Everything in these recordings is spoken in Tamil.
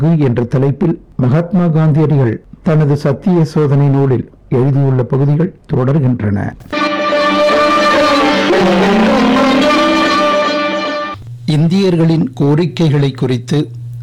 என்ற தலைப்பில் மகாத்மா காந்தியடிகள் தனது சத்திய சோதனை நூலில் எழுதியுள்ள பகுதிகள் தொடர்கின்றன இந்தியர்களின் கோரிக்கைகளை குறித்து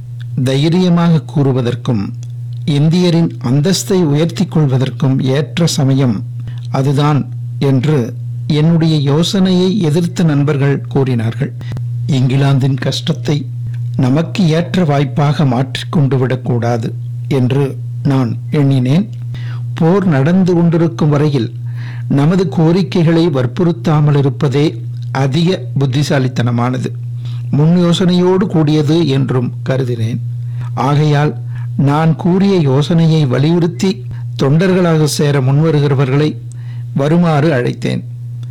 தைரியமாக கூறுவதற்கும் இந்தியரின் அந்தஸ்தை உயர்த்திக் கொள்வதற்கும் ஏற்ற சமயம் அதுதான் என்று என்னுடைய யோசனையை எதிர்த்த நண்பர்கள் கூறினார்கள் இங்கிலாந்தின் கஷ்டத்தை நமக்கு ஏற்ற வாய்ப்பாக மாற்றிக்கொண்டு விடக்கூடாது என்று நான் எண்ணினேன் போர் நடந்து கொண்டிருக்கும் வரையில் நமது கோரிக்கைகளை வற்புறுத்தாமல் இருப்பதே அதிக புத்திசாலித்தனமானது முன் யோசனையோடு கூடியது என்றும் கருதினேன் ஆகையால் நான் கூறிய யோசனையை வலியுறுத்தி தொண்டர்களாக சேர முன்வருகிறவர்களை வருமாறு அழைத்தேன்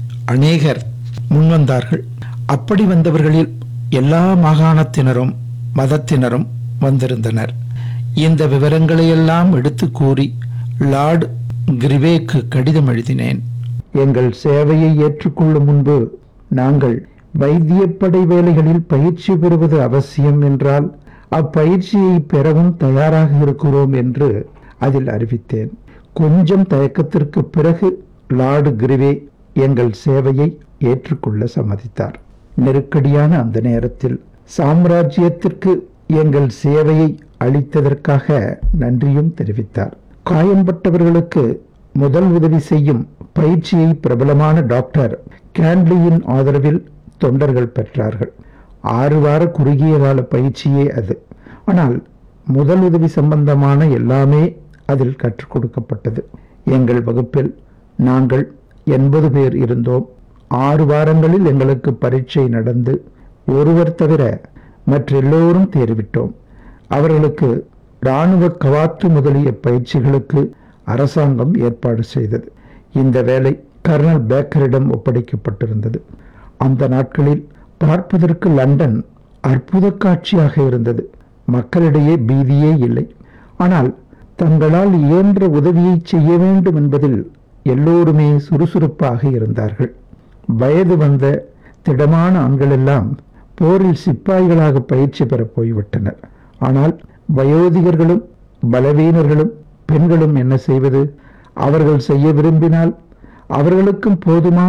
அநேகர் முன்வந்தார்கள் அப்படி வந்தவர்களில் எல்லா மாகாணத்தினரும் மதத்தினரும் வந்திருந்தனர் இந்த விவரங்களையெல்லாம் எடுத்து கூறி லார்ட் கிரிவேக்கு கடிதம் எழுதினேன் எங்கள் சேவையை ஏற்றுக்கொள்ளும் முன்பு நாங்கள் வைத்தியப்படை வேலைகளில் பயிற்சி பெறுவது அவசியம் என்றால் அப்பயிற்சியை பெறவும் தயாராக இருக்கிறோம் என்று அதில் அறிவித்தேன் கொஞ்சம் தயக்கத்திற்கு பிறகு லார்டு கிரிவே எங்கள் சேவையை ஏற்றுக்கொள்ள சம்மதித்தார் நெருக்கடியான அந்த நேரத்தில் சாம்ராஜ்யத்திற்கு எங்கள் சேவையை அளித்ததற்காக நன்றியும் தெரிவித்தார் காயம்பட்டவர்களுக்கு முதல் உதவி செய்யும் பயிற்சியை பிரபலமான டாக்டர் கேண்ட்லியின் ஆதரவில் தொண்டர்கள் பெற்றார்கள் ஆறு வார குறுகிய கால பயிற்சியே அது ஆனால் முதல் உதவி சம்பந்தமான எல்லாமே அதில் கற்றுக் கொடுக்கப்பட்டது எங்கள் வகுப்பில் நாங்கள் எண்பது பேர் இருந்தோம் ஆறு வாரங்களில் எங்களுக்கு பரீட்சை நடந்து ஒருவர் தவிர மற்றெல்லோரும் தேர்விட்டோம் அவர்களுக்கு இராணுவ கவாத்து முதலிய பயிற்சிகளுக்கு அரசாங்கம் ஏற்பாடு செய்தது இந்த வேலை கர்னல் பேக்கரிடம் ஒப்படைக்கப்பட்டிருந்தது அந்த நாட்களில் பார்ப்பதற்கு லண்டன் அற்புத காட்சியாக இருந்தது மக்களிடையே பீதியே இல்லை ஆனால் தங்களால் இயன்ற உதவியை செய்ய வேண்டும் என்பதில் எல்லோருமே சுறுசுறுப்பாக இருந்தார்கள் வயது வந்த திடமான ஆண்களெல்லாம் போரில் சிப்பாய்களாக பயிற்சி பெறப் போய்விட்டனர் ஆனால் வயோதிகர்களும் பலவீனர்களும் பெண்களும் என்ன செய்வது அவர்கள் செய்ய விரும்பினால் அவர்களுக்கும் போதுமான